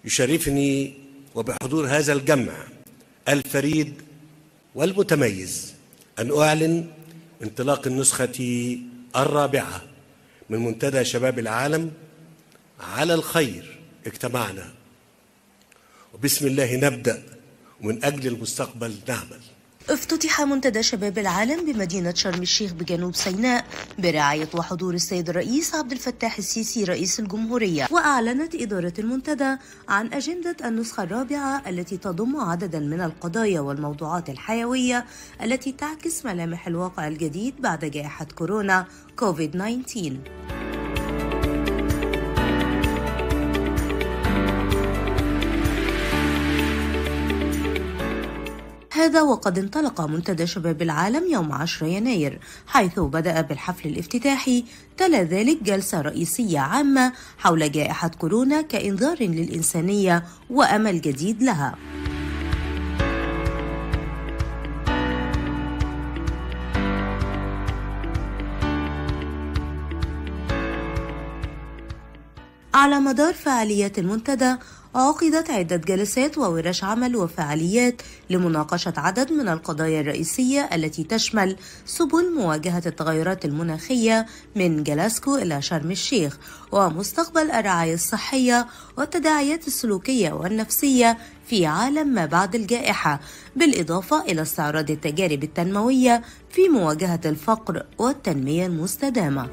يشرفني وبحضور هذا الجمع الفريد والمتميز أن أعلن انطلاق النسخة الرابعة من منتدى شباب العالم على الخير اجتمعنا وبسم الله نبدأ ومن أجل المستقبل نعمل افتتح منتدى شباب العالم بمدينة شرم الشيخ بجنوب سيناء برعاية وحضور السيد الرئيس عبد الفتاح السيسي رئيس الجمهورية وأعلنت إدارة المنتدى عن أجندة النسخة الرابعة التي تضم عددا من القضايا والموضوعات الحيوية التي تعكس ملامح الواقع الجديد بعد جائحة كورونا كوفيد 19 هذا وقد انطلق منتدى شباب العالم يوم 10 يناير حيث بدأ بالحفل الافتتاحي تلا ذلك جلسة رئيسية عامة حول جائحة كورونا كإنذار للإنسانية وأمل جديد لها على مدار فعاليات المنتدى عقدت عدة جلسات وورش عمل وفعاليات لمناقشة عدد من القضايا الرئيسية التي تشمل سبل مواجهة التغيرات المناخية من جلاسكو إلى شرم الشيخ ومستقبل الرعاية الصحية والتداعيات السلوكية والنفسية في عالم ما بعد الجائحة بالإضافة إلى استعراض التجارب التنموية في مواجهة الفقر والتنمية المستدامة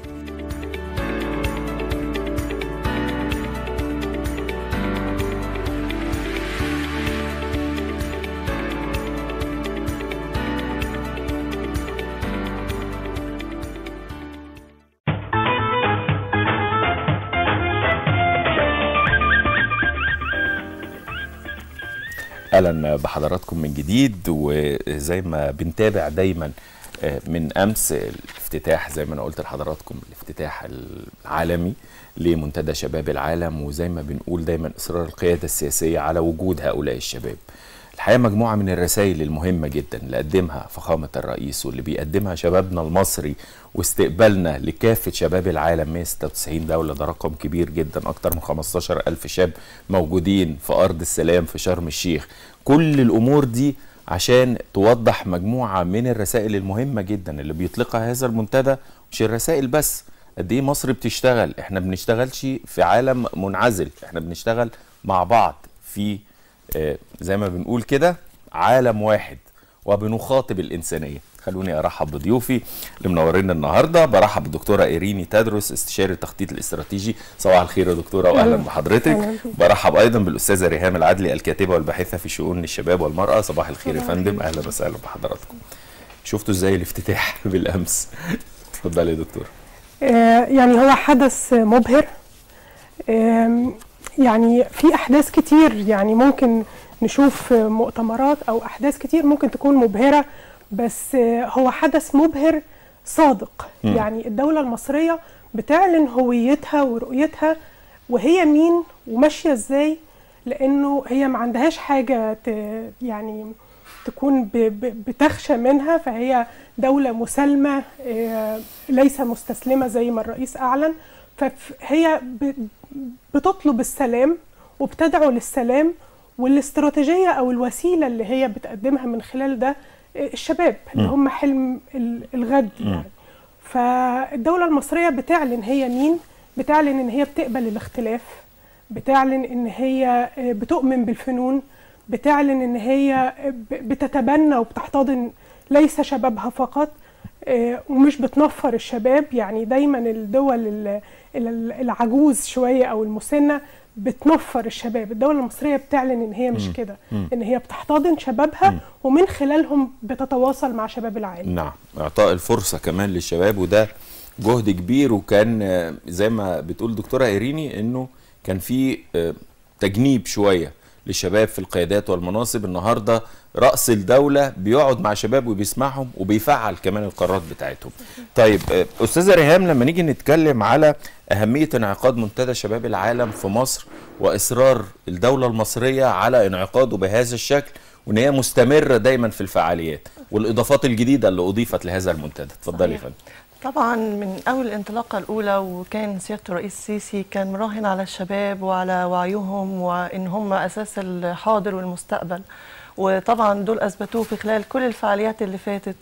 اهلا بحضراتكم من جديد وزي ما بنتابع دايما من امس الافتتاح زي ما انا قلت لحضراتكم الافتتاح العالمي لمنتدى شباب العالم وزي ما بنقول دايما اصرار القياده السياسيه على وجود هؤلاء الشباب. الحقيقه مجموعه من الرسائل المهمه جدا اللي قدمها فخامه الرئيس واللي بيقدمها شبابنا المصري واستقبالنا لكافه شباب العالم 196 دوله ده رقم كبير جدا اكتر من 15 الف شاب موجودين في ارض السلام في شرم الشيخ كل الامور دي عشان توضح مجموعه من الرسائل المهمه جدا اللي بيطلقها هذا المنتدى مش الرسائل بس قد ايه مصر بتشتغل احنا بنشتغلش في عالم منعزل احنا بنشتغل مع بعض في آه زي ما بنقول كده عالم واحد وبنخاطب الإنسانية خلوني أرحب بضيوفي اللي منورينا النهاردة برحب بالدكتورة إيريني تدرس استشاري التخطيط الاستراتيجي صباح الخير يا دكتورة وأهلا بحضرتك برحب أيضا بالأستاذة ريهام العدلي الكاتبة والباحثة في شؤون الشباب والمرأة صباح الخير يا فندم أهلا وسهلا بحضراتكم شفتوا ازاي الافتتاح بالأمس اتفضلي يا دكتور آه يعني هو حدث مبهر آه يعني في احداث كتير يعني ممكن نشوف مؤتمرات او احداث كتير ممكن تكون مبهره بس هو حدث مبهر صادق م. يعني الدوله المصريه بتعلن هويتها ورؤيتها وهي مين وماشيه ازاي لانه هي ما عندهاش حاجه يعني تكون بتخشى منها فهي دوله مسالمه ليس مستسلمه زي ما الرئيس اعلن فهي بتطلب السلام وبتدعو للسلام والاستراتيجيه او الوسيله اللي هي بتقدمها من خلال ده الشباب اللي هم حلم الغد يعني فالدوله المصريه بتعلن هي مين بتعلن ان هي بتقبل الاختلاف بتعلن ان هي بتؤمن بالفنون بتعلن ان هي بتتبنى وبتحتضن ليس شبابها فقط ومش بتنفر الشباب يعني دايما الدول العجوز شويه او المسنه بتنفر الشباب الدولة المصرية بتعلن ان هي مش كده ان هي بتحتضن شبابها مم. ومن خلالهم بتتواصل مع شباب العالم نعم اعطاء الفرصة كمان للشباب وده جهد كبير وكان زي ما بتقول دكتورة ايريني انه كان في تجنيب شوية للشباب في القيادات والمناصب النهارده راس الدوله بيقعد مع شباب وبيسمعهم وبيفعل كمان القرارات بتاعتهم. طيب استاذه ريهام لما نيجي نتكلم على اهميه انعقاد منتدى شباب العالم في مصر واصرار الدوله المصريه على انعقاده بهذا الشكل وان هي مستمره دايما في الفعاليات والاضافات الجديده اللي اضيفت لهذا المنتدى. اتفضلي يا فندم. طبعا من اول الانطلاقه الاولى وكان سياده الرئيس السيسي كان مراهن على الشباب وعلى وعيهم وان هم اساس الحاضر والمستقبل وطبعا دول اثبتوه في خلال كل الفعاليات اللي فاتت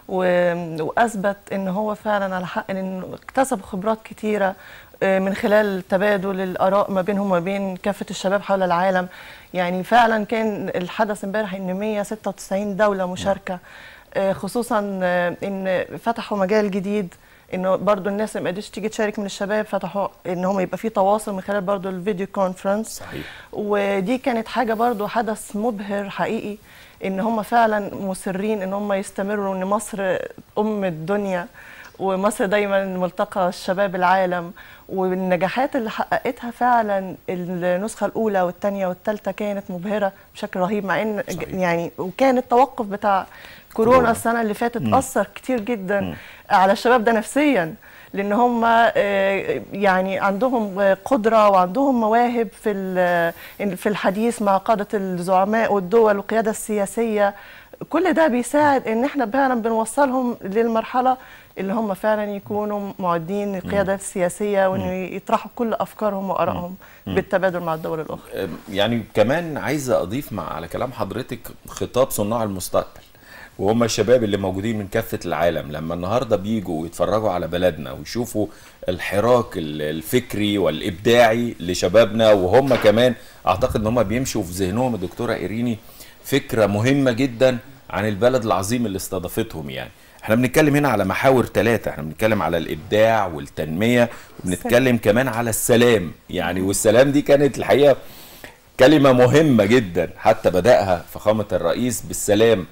و- واثبت ان هو فعلا على حق انه اكتسب خبرات كتيره آه، من خلال تبادل الاراء ما بينهم وما بين كافه الشباب حول العالم يعني فعلا كان الحدث امبارح ان 196 دوله مشاركه آه، خصوصا آه، ان فتحوا مجال جديد انه برضو الناس اللي ما قدرتش تيجي تشارك من الشباب فتحوا ان هم يبقى في تواصل من خلال برضو الفيديو كونفرنس صحيح ودي كانت حاجه برضو حدث مبهر حقيقي ان هم فعلا مصرين ان هم يستمروا ان مصر ام الدنيا ومصر دايما ملتقى الشباب العالم والنجاحات اللي حققتها فعلا النسخه الاولى والثانيه والثالثه كانت مبهره بشكل رهيب مع ان صحيح. يعني وكان التوقف بتاع كورونا. كورونا السنه اللي فاتت اثر كتير جدا على الشباب ده نفسيا لان هم آه، يعني عندهم آه، قدره وعندهم مواهب في ال- في الحديث مع قاده الزعماء والدول والقياده السياسيه كل ده بيساعد ان احنا فعلا بنوصلهم للمرحله اللي هم فعلا يكونوا معدين للقياده السياسيه وانه يطرحوا كل افكارهم وارائهم بالتبادل مع الدول الاخرى يعني كمان عايز اضيف مع على كلام حضرتك خطاب صناع المستقبل وهم الشباب اللي موجودين من كافة العالم لما النهاردة بيجوا ويتفرجوا على بلدنا ويشوفوا الحراك ال- الفكري والإبداعي لشبابنا وهم كمان أعتقد إن هم بيمشوا في ذهنهم الدكتورة إيريني فكرة مهمة جدا عن البلد العظيم اللي استضافتهم يعني احنا بنتكلم هنا على محاور ثلاثة احنا بنتكلم على الإبداع والتنمية وبنتكلم كمان على السلام يعني والسلام دي كانت الحقيقة كلمة مهمة جدا حتى بدأها فخامة الرئيس بالسلام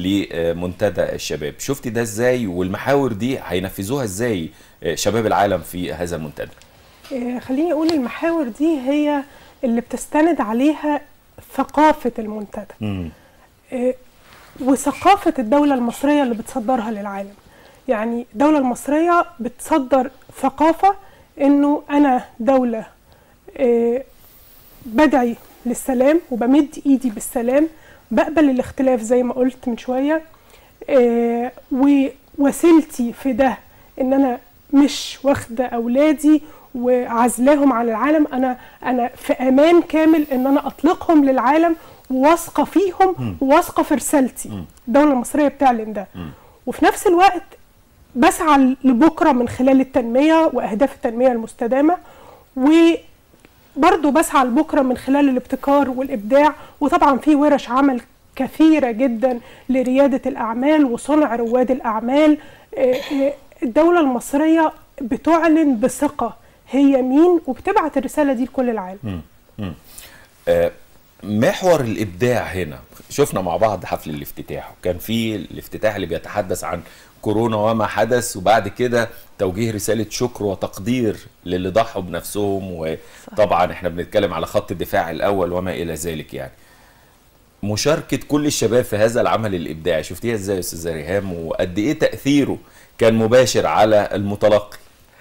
لمنتدى الشباب شفتي ده ازاي والمحاور دي هينفذوها ازاي شباب العالم في هذا المنتدى آه، خليني اقول المحاور دي هي اللي بتستند عليها ثقافة المنتدى آه، وثقافة الدولة المصرية اللي بتصدرها للعالم يعني الدولة المصرية بتصدر ثقافة انه انا دولة آه، بدعي للسلام وبمد ايدي بالسلام بقبل الاختلاف زي ما قلت من شوية آه، ووسيلتي في ده ان انا مش واخده اولادي وعزلاهم عن العالم انا انا في امان كامل ان انا اطلقهم للعالم وواثقه فيهم وواثقه في رسالتي الدوله المصريه بتعلن ده وفي نفس الوقت بسعى لبكره من خلال التنميه واهداف التنميه المستدامه وبرضه بسعى لبكره من خلال الابتكار والابداع وطبعا في ورش عمل كثيره جدا لرياده الاعمال وصنع رواد الاعمال آه، آه، الدوله المصريه بتعلن بثقه هي مين وبتبعت الرساله دي لكل العالم آه، محور الابداع هنا شفنا مع بعض حفل الافتتاح وكان في الافتتاح اللي بيتحدث عن كورونا وما حدث وبعد كده توجيه رساله شكر وتقدير للي ضحوا بنفسهم وطبعا احنا بنتكلم على خط الدفاع الاول وما الى ذلك يعني مشاركه كل الشباب في هذا العمل الابداعي شفتيها ازاي يا استاذه ريهام وقد ايه تاثيره كان مباشر على المتلقي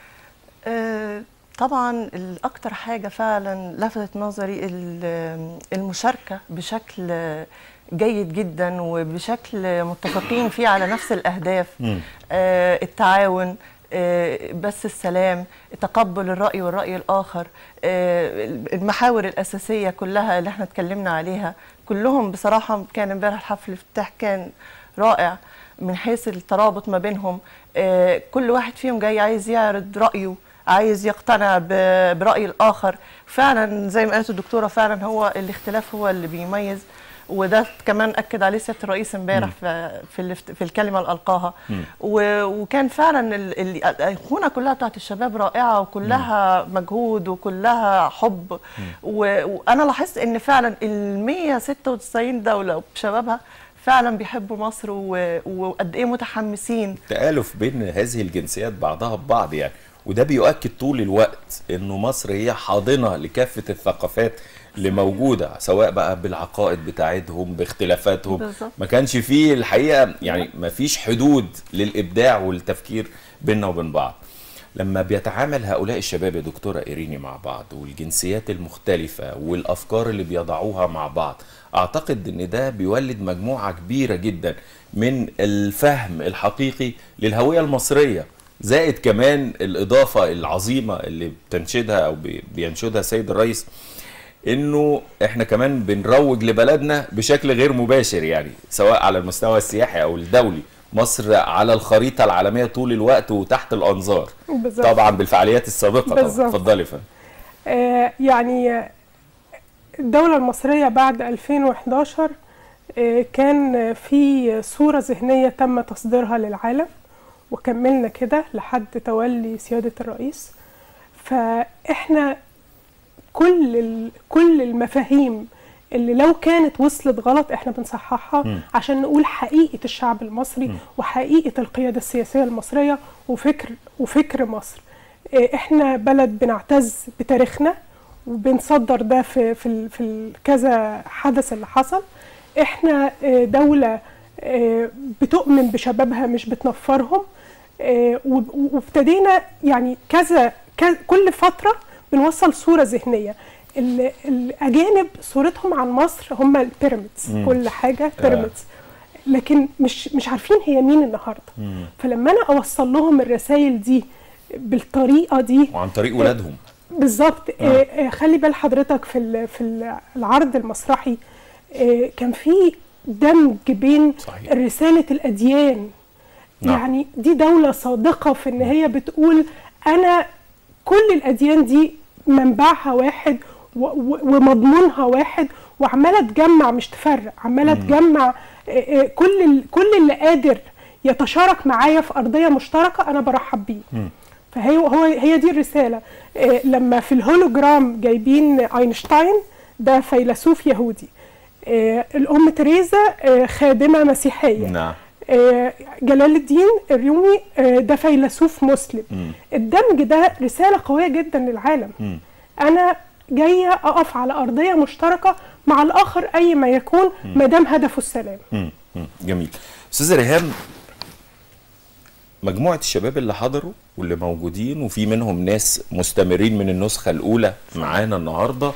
آه، طبعا الاكتر حاجه فعلا لفتت نظري ال- المشاركه بشكل جيد جدا وبشكل متفقين فيه على نفس الاهداف آه، التعاون آه، بس السلام تقبل الرأي والرأي الآخر آه، المحاور الأساسية كلها اللي احنا اتكلمنا عليها كلهم بصراحة كان امبارح حفل الافتتاح كان رائع من حيث الترابط ما بينهم آه، كل واحد فيهم جاي عايز يعرض رأيه عايز يقتنع ب- برأي الآخر فعلا زي ما قالت الدكتورة فعلا هو الاختلاف هو اللي بيميز وده كمان اكد عليه سياده الرئيس امبارح في في, الافت- في الكلمه اللي القاها و- وكان فعلا ال- ال- الايقونه كلها بتاعت الشباب رائعه وكلها مجهود وكلها حب و- وانا لاحظت ان فعلا ال 196 دوله بشبابها فعلا بيحبوا مصر و- وقد ايه متحمسين تآلف بين هذه الجنسيات بعضها ببعض يعني وده بيؤكد طول الوقت انه مصر هي حاضنه لكافه الثقافات اللي موجوده سواء بقى بالعقائد بتاعتهم باختلافاتهم بالظبط. ما كانش فيه الحقيقه يعني ما فيش حدود للابداع والتفكير بيننا وبين بعض لما بيتعامل هؤلاء الشباب يا دكتورة إيريني مع بعض والجنسيات المختلفة والأفكار اللي بيضعوها مع بعض أعتقد أن ده بيولد مجموعة كبيرة جدا من الفهم الحقيقي للهوية المصرية زائد كمان الاضافه العظيمه اللي بتنشدها او بي- بينشدها السيد الرئيس انه احنا كمان بنروج لبلدنا بشكل غير مباشر يعني سواء على المستوى السياحي او الدولي مصر على الخريطه العالميه طول الوقت وتحت الانظار بالظبط. طبعا بالفعاليات السابقه طبعا بالظبط. اتفضلي يا فندم آه، يعني آه، الدولة المصرية بعد 2011 آه، كان آه، في صورة ذهنية تم تصديرها للعالم وكملنا كده لحد تولي سيادة الرئيس فإحنا كل ال- كل المفاهيم اللي لو كانت وصلت غلط احنا بنصححها مم. عشان نقول حقيقة الشعب المصري وحقيقة القيادة السياسية المصرية وفكر وفكر مصر إيه، احنا بلد بنعتز بتاريخنا وبنصدر ده في في ال- في ال- كذا حدث اللي حصل احنا إيه، دولة إيه، بتؤمن بشبابها مش بتنفرهم إيه، وب- وابتدينا يعني كذا كذا- كل فترة بنوصل صورة ذهنية ال- الأجانب صورتهم عن مصر هم البيراميدز مم. كل حاجة بيراميدز لكن مش مش عارفين هي مين النهارده فلما انا اوصل لهم الرسائل دي بالطريقه دي وعن طريق ولادهم بالظبط آه. آه خلي بال حضرتك في ال- في ال- العرض المسرحي آه كان في دمج بين صحيح. رساله الاديان نعم. يعني دي دوله صادقه في ان هي بتقول انا كل الاديان دي منبعها واحد و- و- ومضمونها واحد وعماله تجمع مش تفرق عماله تجمع آه، آه، كل ال- كل اللي قادر يتشارك معايا في ارضيه مشتركه انا برحب بيه فهي هو هي دي الرساله آه، لما في الهولوجرام جايبين اينشتاين ده فيلسوف يهودي آه، الام تريزا آه، خادمه مسيحيه نعم آه، جلال الدين الرومي آه، ده فيلسوف مسلم مم. الدمج ده رسالة قوية جدا للعالم مم. أنا جاية أقف على أرضية مشتركة مع الآخر أي ما يكون ما دام هدفه السلام مم. مم. جميل استاذ ريهام مجموعة الشباب اللي حضروا واللي موجودين وفي منهم ناس مستمرين من النسخة الأولى معانا النهاردة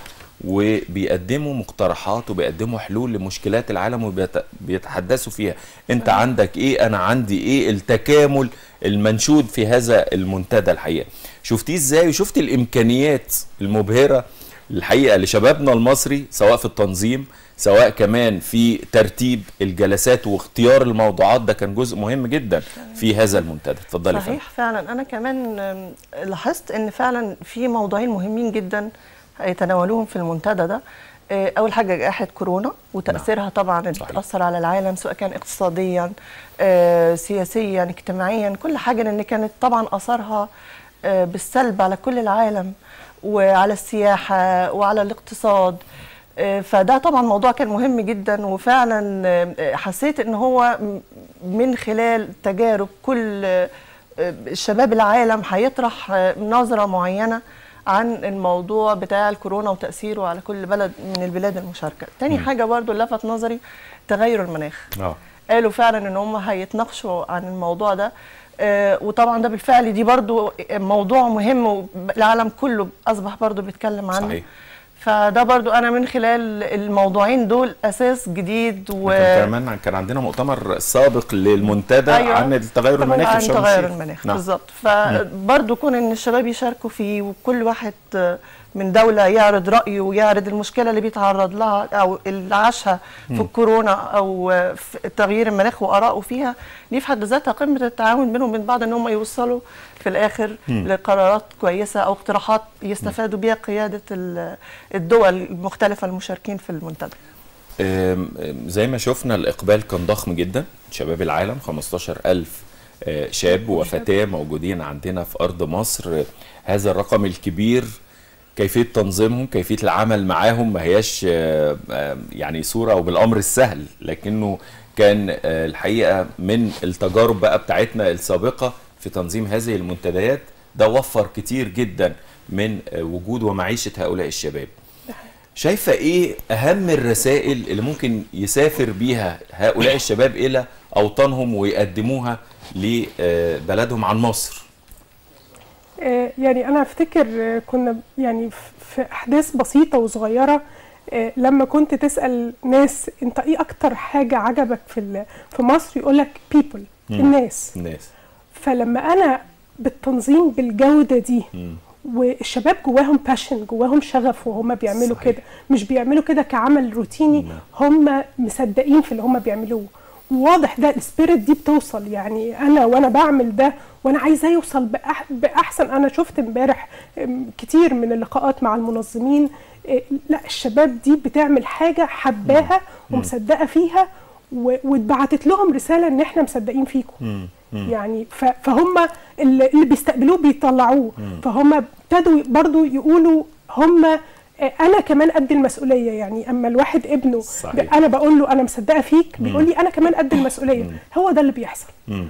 وبيقدموا مقترحات وبيقدموا حلول لمشكلات العالم وبيتحدثوا فيها انت عندك ايه انا عندي ايه التكامل المنشود في هذا المنتدى الحقيقة شفتيه ازاي وشفت الامكانيات المبهرة الحقيقة لشبابنا المصري سواء في التنظيم سواء كمان في ترتيب الجلسات واختيار الموضوعات ده كان جزء مهم جدا في هذا المنتدى اتفضلي يا فندم. صحيح فعلا انا كمان آم، لاحظت ان فعلا في موضوعين مهمين جدا هيتناولوهم في المنتدى ده آه، اول حاجه جائحه كورونا وتاثيرها طبعا اللي صحيح. بتاثر على العالم سواء كان اقتصاديا آه، سياسيا اجتماعيا كل حاجه لان كانت طبعا اثارها آه، بالسلب على كل العالم وعلى السياحه وعلى الاقتصاد آه، فده طبعا موضوع كان مهم جدا وفعلا آه، حسيت ان هو م- من خلال تجارب كل آه، شباب العالم هيطرح آه، نظرة معينة عن الموضوع بتاع الكورونا وتأثيره على كل بلد من البلاد المشاركة تاني حاجة برضو لفت نظري تغير المناخ اه قالوا فعلا ان هم هيتناقشوا عن الموضوع ده آه، وطبعا ده بالفعل دي برضو موضوع مهم والعالم كله اصبح برضو بيتكلم عنه صحيح. فده برضو انا من خلال الموضوعين دول اساس جديد و كان كمان كان عندنا مؤتمر سابق للمنتدى أيوة. عن التغير المناخي عن في شرم تغير الشيخ. المناخ نعم. بالظبط فبرضه كون ان الشباب يشاركوا فيه وكل واحد من دولة يعرض رأيه ويعرض المشكلة اللي بيتعرض لها أو اللي عاشها في الكورونا أو في تغيير المناخ وآراءه فيها دي في حد ذاتها قمة التعاون بينهم وبين بعض إن هم يوصلوا في الآخر لقرارات كويسة أو اقتراحات يستفادوا بيها قيادة ال- الدول المختلفة المشاركين في المنتدى أم- أم، زي ما شفنا الإقبال كان ضخم جدا شباب العالم 15 ألف آه، شاب وفتاة موجودين عندنا في أرض مصر آه، هذا الرقم الكبير كيفية تنظيمهم كيفية العمل معاهم ما هياش آه، آه، يعني صورة أو بالأمر السهل لكنه كان آه، الحقيقة من التجارب بقى بتاعتنا السابقة في تنظيم هذه المنتديات ده وفر كتير جدا من آه، وجود ومعيشة هؤلاء الشباب شايفة ايه اهم الرسائل اللي ممكن يسافر بيها هؤلاء الشباب الى اوطانهم ويقدموها لبلدهم عن مصر آه، يعني انا افتكر آه، كنا يعني ف- في احداث بسيطه وصغيره آه، لما كنت تسال ناس انت ايه اكتر حاجه عجبك في ال- في مصر يقول لك people الناس الناس فلما انا بالتنظيم بالجوده دي والشباب جواهم باشن جواهم شغف وهم بيعملوا صحيح. كده مش بيعملوا كده كعمل روتيني هم مصدقين في اللي هم بيعملوه وواضح ده السبيريت دي بتوصل يعني انا وانا بعمل ده وانا عايزاه يوصل بأح باحسن انا شفت امبارح أم، كتير من اللقاءات مع المنظمين إيه، لا الشباب دي بتعمل حاجه حباها ومصدقه فيها و- واتبعتت لهم رساله ان احنا مصدقين فيكم يعني ف- فهم اللي اللي بيستقبلوه بيطلعوه فهم ابتدوا برضو يقولوا هم آه، انا كمان قد المسؤوليه يعني اما الواحد ابنه صحيح. ب- انا بقول له انا مصدقه فيك بيقول لي انا كمان قد المسؤوليه هو ده اللي بيحصل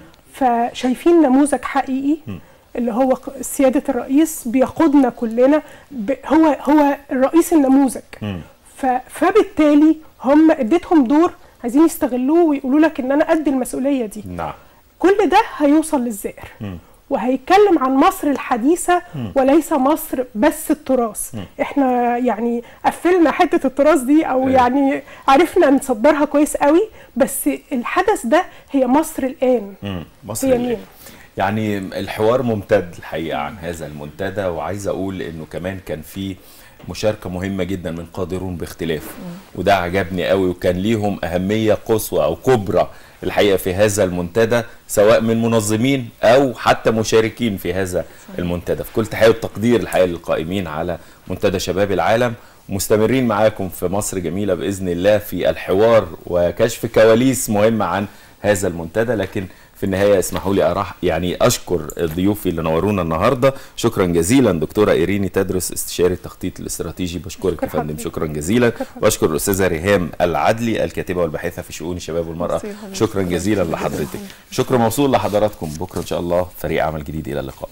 فشايفين نموذج حقيقي اللي هو ق- سياده الرئيس بيقودنا كلنا ب- هو هو الرئيس النموذج ف- فبالتالي هم اديتهم دور عايزين يستغلوه ويقولوا لك ان انا قد المسؤوليه دي نعم كل ده هيوصل للزائر وهيتكلم عن مصر الحديثة وليس مصر بس التراث احنا يعني قفلنا حتة التراث دي او إيه. يعني عرفنا نصدرها كويس قوي بس الحدث ده هي مصر الآن مم. مصر هي اللي- مين؟ يعني الحوار ممتد الحقيقه عن هذا المنتدى وعايز اقول انه كمان كان في مشاركه مهمه جدا من قادرون باختلاف وده عجبني قوي وكان ليهم اهميه قصوى او كبرى الحقيقه في هذا المنتدى سواء من منظمين او حتى مشاركين في هذا المنتدى في كل تحيه والتقدير الحقيقه للقائمين على منتدى شباب العالم مستمرين معاكم في مصر جميله باذن الله في الحوار وكشف كواليس مهمه عن هذا المنتدى لكن في النهايه اسمحوا لي أراح يعني اشكر ضيوفي اللي نورونا النهارده شكرا جزيلا دكتوره ايريني تدرس استشاري التخطيط الاستراتيجي بشكرك يا شكرا فندم حبيبي. شكرا جزيلا شكرا. واشكر الاستاذه ريهام العدلي الكاتبه والباحثه في شؤون الشباب والمراه ميرسي يا حبيبي. شكرا جزيلا لحضرتك شكر موصول لحضراتكم بكره ان شاء الله فريق عمل جديد الى اللقاء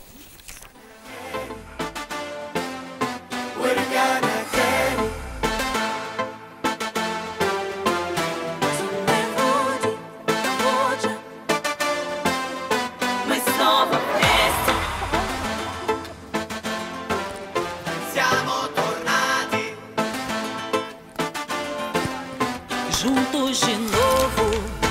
ورجعنا تاني benvenuti a voce nuova festa siamo tornati juntos de novo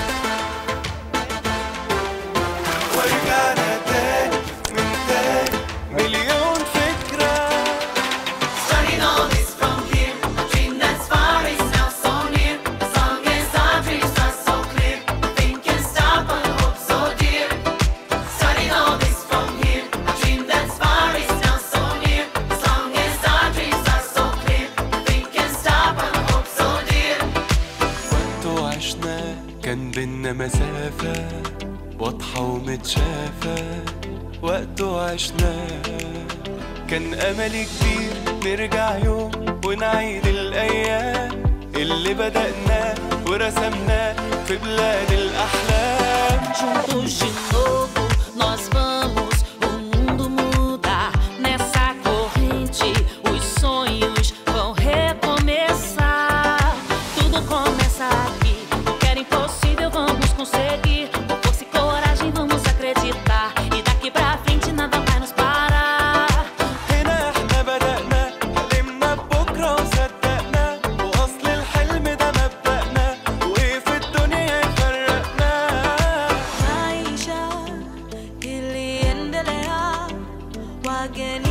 ورجعنا تاني من تاني مليون فكرة Starting all this from here A dream that's far is now so near As long as our dreams are so clear Nothing can stop our hope so dear Starting all this from here A dream that's far is now so near As long as our dreams are so clear Nothing can stop our hope so dear وقت عشنا كان بينا مسافة واضحة ومتشافة وقت عشنا كان أمل كبير نرجع يوم ونعيد الأيام اللي بدأناه ورسمناه في بلاد الأحلام Juntos de novo, nós vamos. O mundo mudar nessa corrente. Os sonhos vão recomeçar. Tudo começa aqui. O que era impossível vamos conseguir. Com força e coragem vamos acreditar. E daqui pra frente nada vai nos parar. هنا احنا بدأنا حلمنا ببكرة وصدقنا وأصل الحلم ده مبدأنا وإيه في الدنيا يفرقنا maisha iliendelea, wageni